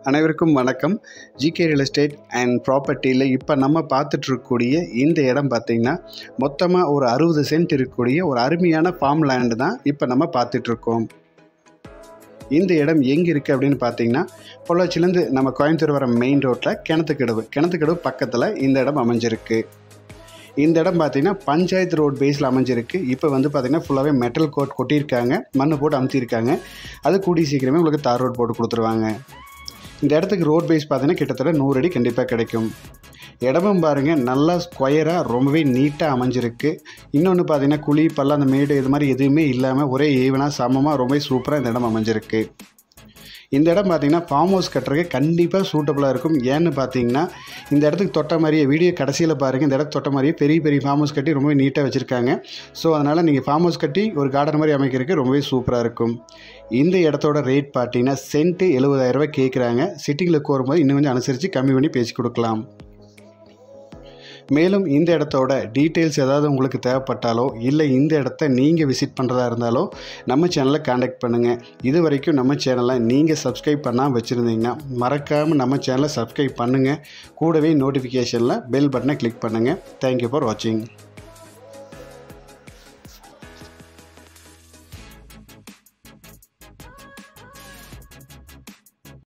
அனைவருக்கும் வணக்கம் GK real estate and ப்ராப்பர்ட்டியில் இப்போ நம்ம பார்த்துட்டு இருக்கக்கூடிய இந்த இடம் பார்த்திங்கன்னா மொத்தமாக ஒரு அறுபது சென்ட் இருக்கக்கூடிய ஒரு அருமையான ஃபார்ம் லேண்டு தான் இப்போ நம்ம பார்த்துட்ருக்கோம் இந்த இடம் எங்கே இருக்குது அப்படின்னு பார்த்தீங்கன்னா பொள்ளாச்சிலேருந்து நம்ம கோயம்புத்தூர் வர மெயின் ரோட்டில் கிணத்துக்கடவு கிணத்துக்கடவு பக்கத்தில் இந்த இடம் அமைஞ்சிருக்கு இந்த இடம் பார்த்தீங்கன்னா பஞ்சாயத்து ரோட் பேஸில் அமைஞ்சிருக்கு இப்போ வந்து பார்த்தீங்கன்னா ஃபுல்லாகவே மெட்டல் கோட் கொட்டியிருக்காங்க மண்ணு போட்டு அமுத்தியிருக்காங்க அது கூடி சீக்கிரமே உங்களுக்கு தார் ரோட் போட்டு கொடுத்துருவாங்க இந்த இடத்துக்கு ரோட் பேஸ் பார்த்தீங்கன்னா கிட்டத்தட்ட நூறு அடி கண்டிப்பாக கிடைக்கும் இடமும் பாருங்கள் நல்லா ஸ்கொயராக ரொம்பவே நீட்டாக அமைஞ்சிருக்கு இன்னொன்று பார்த்தீங்கன்னா குழி பள்ளம் அந்த மேடு இது மாதிரி எதுவுமே இல்லாமல் ஒரே ஈவனாக சமமாக ரொம்பவே சூப்பராக இந்த இடம் அமைஞ்சிருக்கு இந்த இடம் பார்த்தீங்கன்னா ஃபார்ம் ஹவுஸ் கட்டுறதுக்கு கண்டிப்பாக சூட்டபுளாக இருக்கும் ஏன்னு பார்த்தீங்கன்னா இந்த இடத்துக்கு தொட்ட மாதிரியே வீடியோ கடைசியில் பாருங்கள் இந்த இடத்துக்கு தொட்ட மாதிரியே பெரிய பெரிய ஃபார்ம் ஹவுஸ் கட்டி ரொம்பவே நீட்டாக வச்சுருக்காங்க ஸோ அதனால் நீங்கள் ஃபார்ம் ஹவுஸ் கட்டி ஒரு கார்டன் மாதிரி அமைக்கிறதுக்கு ரொம்பவே சூப்பராக இருக்கும் இந்த இடத்தோட ரேட் பார்த்தீங்கன்னா சென்ட்டு எழுபதாயிரரூபா கேட்குறாங்க சிட்டியில் வரும்போது இன்னும் கொஞ்சம் அனுசரித்து கம்மி பண்ணி பேசி கொடுக்கலாம் மேலும் இந்த இடத்தோட டீட்டெயில்ஸ் ஏதாவது உங்களுக்கு தேவைப்பட்டாலோ இல்லை இந்த இடத்த நீங்கள் விசிட் பண்ணுறதா இருந்தாலோ நம்ம சேனலை காண்டாக்ட் பண்ணுங்கள் இது வரைக்கும் நம்ம சேனலை நீங்கள் சப்ஸ்கிரைப் பண்ணாமல் வச்சுருந்தீங்கன்னா மறக்காமல் நம்ம சேனலை சப்ஸ்கிரைப் பண்ணுங்கள் கூடவே நோட்டிஃபிகேஷனில் பெல் பட்டனை கிளிக் பண்ணுங்கள் தேங்க்யூ ஃபார் வாட்சிங்